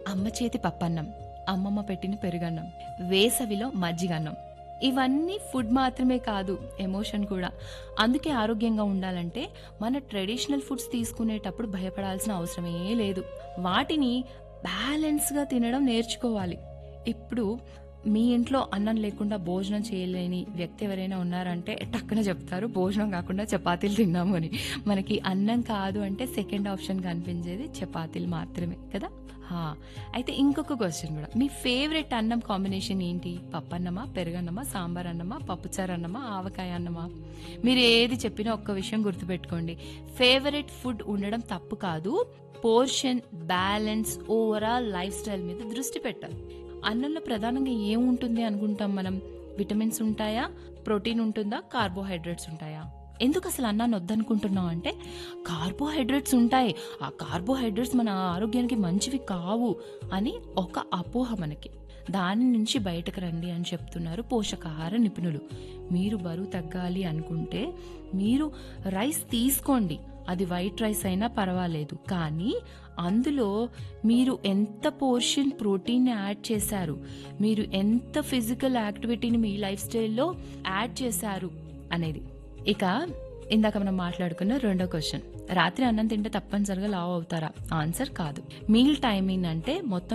అమ్మ చేతి పప్పన్నం అమ్మమ్మ పెట్టిన పెరుగన్నం వేసవిలో మజ్జిగన్నం ఇవన్నీ ఫుడ్ మాత్రమే కాదు ఎమోషన్ కూడా అందుకే ఆరోగ్యంగా ఉండాలంటే మన ట్రెడిషనల్ ఫుడ్స్ తీసుకునేటప్పుడు భయపడాల్సిన అవసరమే లేదు వాటిని బ్యాలెన్స్గా తినడం నేర్చుకోవాలి ఇప్పుడు మీ ఇంట్లో అన్నం లేకుండా భోజనం చేయలేని వ్యక్తి ఎవరైనా ఉన్నారంటే టక్కున చెప్తారు భోజనం కాకుండా చపాతీలు తిన్నాము అని మనకి అన్నం కాదు అంటే సెకండ్ ఆప్షన్ కనిపించేది చపాతీలు మాత్రమే కదా హా, అయితే ఇంకొక క్వశ్చన్ కూడా మీ ఫేవరెట్ అన్నం కాంబినేషన్ ఏంటి పప్పన్నమా పెరుగన్నమా సాంబార్ అన్నమా పప్పుచారు అన్నమా ఆవకాయ అన్నమా మీరు ఏది చెప్పినా ఒక్క విషయం గుర్తుపెట్టుకోండి ఫేవరెట్ ఫుడ్ ఉండడం తప్పు కాదు portion balance overall lifestyle మీద దృష్టి పెట్టాలి అన్నంలో ప్రధానంగా ఏముంటుంది అనుకుంటాం మనం విటమిన్స్ ఉంటాయా ప్రోటీన్ ఉంటుందా కార్బోహైడ్రేట్స్ ఉంటాయా ఎందుకు అసలు అన్నాన్ని వద్దనుకుంటున్నాం అంటే కార్బోహైడ్రేట్స్ ఉంటాయి ఆ కార్బోహైడ్రేట్స్ మన ఆరోగ్యానికి మంచివి కావు అని ఒక అపోహ మనకి దాని నుంచి బయటకు రండి అని చెప్తున్నారు పోషకాహార నిపుణులు మీరు బరువు తగ్గాలి అనుకుంటే మీరు రైస్ తీసుకోండి అది వైట్ రైస్ అయినా పర్వాలేదు కానీ అందులో మీరు ఎంత పోర్షన్ ప్రోటీన్ యాడ్ చేశారు మీరు ఎంత ఫిజికల్ యాక్టివిటీని మీ లైఫ్ స్టైల్లో యాడ్ చేశారు అనేది ఇక ఇందాక మనం మాట్లాడుకున్న రెండో క్వశ్చన్ రాత్రి అన్నం తింటే తప్పనిసరిగా లావ్ అవుతారా ఆన్సర్ కాదు మీల్ టైమింగ్ అంటే మొత్తం